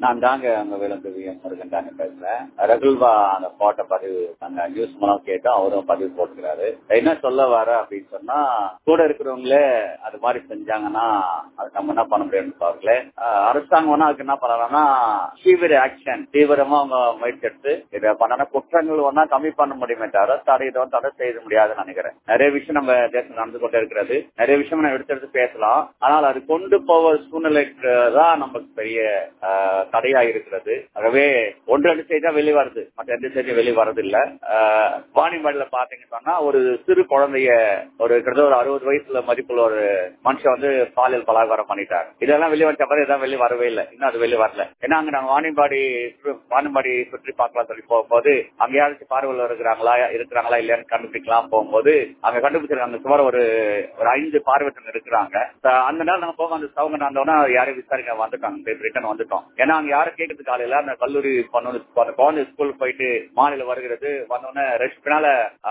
நான் தாங்க அங்க விலங்கு விஎம் முருகன் தாங்க பேசுறேன் ரகுல்வா அந்த போட்ட பதிவு அந்த நியூஸ் மூலம் கேட்டு அவரும் பதிவு போட்டுக்கிறாரு என்ன சொல்ல வர அப்படின்னு சொன்னா கூட இருக்கிறவங்களே அது மாதிரி செஞ்சாங்கன்னா அது நம்ம என்ன பண்ண முடியும்னு பாருங்களே அரசாங்கம்னா அதுக்கு என்ன பண்ணலாம்னா தீவிர ஆக்ஷன் தீவிரமா அவங்க முயற்சி எடுத்து இதை பண்ணனா குற்றங்கள் ஒன்னா கம்மி பண்ண முடியுமே தவிர தடை இதை தடை செய்ய முடியாதுன்னு நினைக்கிறேன் நிறைய விஷயம் நம்ம தேசம் நடந்து கொண்டே இருக்கிறது நிறைய விஷயம் நம்ம எடுத்து எடுத்து பேசலாம் ஆனால் அது கொண்டு போவ சூழ்நிலைக்கு தான் நமக்கு பெரிய ஆஹ், தடையா இருக்கிறது ஆகவே ஒன்று ரெண்டு செய்தி தான் வெளியே வருது மற்ற எந்த செய்தியும் வெளியே வரது இல்ல வாணிமேடுல பாத்தீங்கன்னு சொன்னா ஒரு சிறு குழந்தைய ஒரு கிட்டத்தட்ட ஒரு அறுபது வயசுல மதிப்புள்ள ஒரு மனுஷன் வந்து பாலியல் பலாகாரம் பண்ணிட்டார் இதெல்லாம் வெளியே வந்த பிறகு இதெல்லாம் வெளியே வரவே இல்லை இன்னும் அது வெளியே வரல ஏன்னா அங்க நாங்க வாணிபாடி வாணிபாடி சுற்றி பார்க்கலாம் சொல்லி போகும்போது அங்க யாராச்சும் பார்வையில் இருக்கிறாங்களா இருக்கிறாங்களா இல்லையான்னு கண்டுபிடிக்கலாம் போகும்போது அங்க கண்டுபிடிச்சிருக்காங்க சுமார் ஒரு ஒரு ஐந்து பார்வையற்றவங்க இருக்கிறாங்க த- அந்த நேரம் நாங்க போக அந்த சவுங்க நடந்தோம்னா யாரையும் விசாரிக்க வந்துட்டாங்க ரிட்டர்ன் வந்துட்டோம் ஏன்னா அங்க யாரும் கேட்கறதுக்கு காலையில அந்த கல்லூரி பொண்ணு அந்த குழந்தை ஸ்கூல் போயிட்டு மாநில வருகிறது வந்தோடனே ரெஸ்ட் பின்னால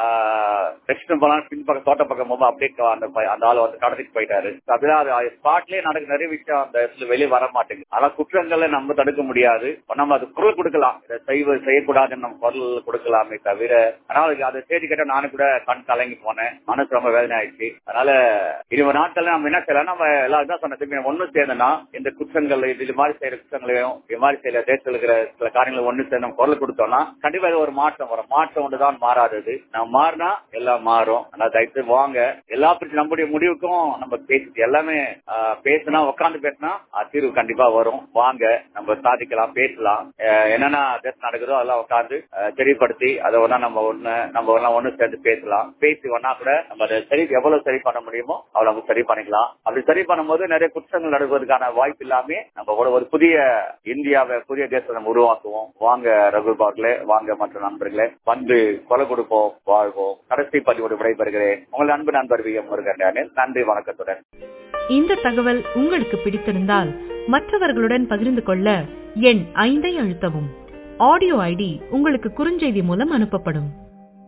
ரெஸ்ட் போலாம் பின்பக்கம் தோட்ட பக்கம் போகும்போது அப்படியே அந்த பை- அந்த ஆள் வந்து கடத்திட்டு போயிட்டாரு அப்படிதான் அது ஸ்பாட்லயே நடக்க நிறைய விஷயம் அந்த இடத்துல வெளியே வர மாட்டேங்குது ஆனா குற்றங்களை நம்ம தடுக்க முடியாது நம்ம அது குரல் கொடுக்கலாம் இதை செய்வ செய்யக்கூடாதுன்னு நம்ம குரல் கொடுக்கலாமே தவிர அதனால அதை செய்தி கேட்ட நானும் கூட கண் கலங்கி போனேன் மனசு ரொம்ப வேதனை ஆயிடுச்சு அதனால இருபது நாட்கள்ல நம்ம என்ன செய்யலாம் நம்ம எல்லாரும் தான் சொன்ன திரும்பி ஒண்ணு சேர்ந்தோம்னா இந்த குற்றங்கள் இது இது மாதிரி செய்யற குற்றங்களையும் இது மாதிரி செய்யற தேசத்தில் இருக்கிற சில காரியங்களை ஒண்ணு சேர்ந்து நம்ம குரல் கொடுத்தோம்னா கண்டிப்பா இது ஒரு மாற்றம் வரும் மாற்றம் ஒன்றுதான் மாறாதது நம்ம மாறினா எல்லாம் மாறும் அதனால தயவுசெய்து வாங்க எல்லா பிரச்சனை நம்முடைய முடிவுக்கும் நம்ம பேசி எல்லாமே ஆஹ், பேசினா உட்காந்து பேசினா அது தீர்வு கண்டிப்பா வரும் வாங்க நம்ம சாதிக்கலாம் பேசலாம் ஆஹ், என்னென்ன தேசம் நடக்குதோ அதெல்லாம் உட்காந்து தெரியப்படுத்தி அதை ஒண்ணா நம்ம ஒண்ணு நம்ம எல்லாம் ஒண்ணு சேர்ந்து பேசலாம் பேசி ஒன்னா கூட நம்ம அதை சரி எவ்வளவு சரி பண்ண முடியுமோ அவ்வளவு நம்ம சரி பண்ணிக்கலாம் அப்படி சரி பண்ணும்போது நிறைய குற்றங்கள் நடப்பதற்கான வாய்ப்பு இல்லாம நம்ம கூட ஒரு புதிய இந்தியாவை புதிய தேசத்தை நம்ம உருவாக்குவோம் வாங்க ரகுல் பாக்லே வாங்க மற்ற நண்பர்களே வந்து கொலை கொடுப்போம் வாழ்வோம் கடைசி பதிவோடு விடைபெறுகிறேன் உங்கள் அன்பு நண்பர் வி எம் முருகன் டேனியல். நன்றி வணக்கத்துடன் இந்த தகவல் உங்களுக்கு பிடித்திருந்தால் மற்றவர்களுடன் பகிர்ந்து கொள்ள எண் ஐந்தை அழுத்தவும் ஆடியோ ஐடி உங்களுக்கு குறுஞ்செய்தி மூலம் அனுப்பப்படும்